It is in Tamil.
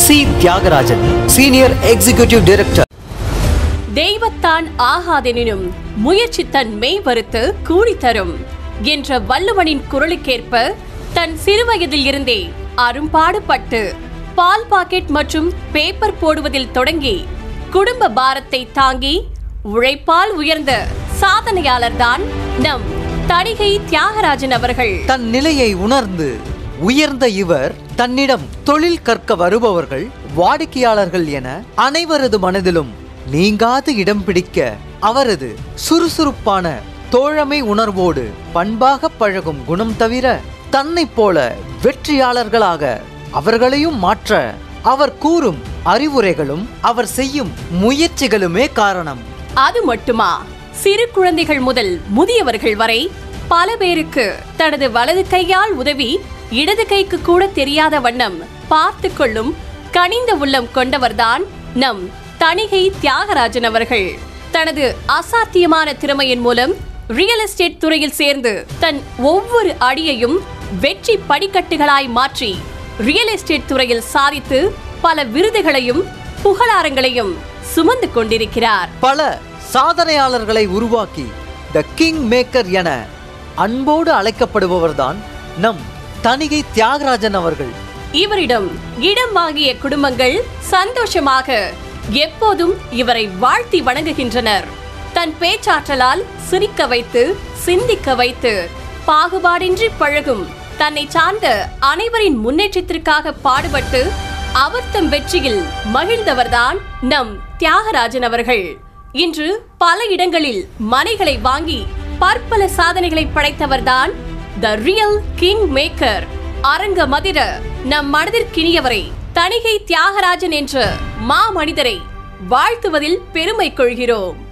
C Thiagarajan senior executive director தெய்வத்தான் ஆகாதெனினும் முயற்சி தன் மெய் வறுத்து கூடி தரும் என்ற வள்ளுவனின் குரலுக்கேற்ப தன் சிறுவயதில் இருந்தே அரும்பாடுபட்டு பால் பாக்கெட் மற்றும் பேப்பர் போடுவதில் தொடங்கி குடும்ப பாரத்தை தாங்கி உழைப்பால் உயர்ந்த சாதனையாளர்தான் நம் தணிகை தியாகராஜன் அவர்கள் தன் நிலையை உணர்ந்து உயர்ந்த இவர் தன்னிடம் தொழில் கற்க வருபவர்கள் வாடிக்கையாளர்கள் என அனைவரது மனதிலும் நீங்காது இடம் பிடிக்க அவரது சுறுசுறுப்பான தோழமை உணர்வோடு பண்பாக பழகும் குணம் தவிர தன்னைப் போல வெற்றியாளர்களாக அவர்களையும் மாற்ற அவர் கூறும் அறிவுரைகளும் அவர் செய்யும் முயற்சிகளுமே காரணம் அது மட்டுமா சிறு குழந்தைகள் முதல் முதியவர்கள் வரை பல பேருக்கு தனது வலது கையால் உதவி இடது கைக்கு கூட தெரியாத வண்ணம் பார்த்து கொள்ளும் கனிந்த உள்ளம் கொண்டவர்தான் நம் தணிகை தியாகராஜன் அவர்கள் தனது அசாத்தியமான திறமையின் மூலம் ரியல் எஸ்டேட் துறையில் சேர்ந்து தன் ஒவ்வொரு அடியையும் வெற்றி படிக்கட்டுகளாய் மாற்றி ரியல் எஸ்டேட் துறையில் சாதித்து பல விருதுகளையும் புகழாரங்களையும் சுமந்து கொண்டிருக்கிறார் பல சாதனையாளர்களை உருவாக்கி த கிங் மேக்கர் என அன்போடு அழைக்கப்படுபவர்தான் நம் தணிகை தியாகராஜன் அவர்கள் இவரிடம் இடம் வாங்கிய குடும்பங்கள் சந்தோஷமாக எப்போதும் இவரை வாழ்த்தி வணங்குகின்றனர் தன் பேச்சாற்றலால் சிரிக்க வைத்து சிந்திக்க வைத்து பாகுபாடின்றி பழகும் தன்னை சார்ந்த அனைவரின் முன்னேற்றத்திற்காக பாடுபட்டு அவர் தம் வெற்றியில் மகிழ்ந்தவர்தான் நம் தியாகராஜன் அவர்கள் இன்று பல இடங்களில் மனைகளை வாங்கி பற்பல சாதனைகளை படைத்தவர்தான் த ரியல் கிங் மேக்கர் அரங்க மதிர நம் மனதிற்கினியவரை தணிகை தியாகராஜன் என்ற மா மனிதரை வாழ்த்துவதில் பெருமை கொள்கிறோம்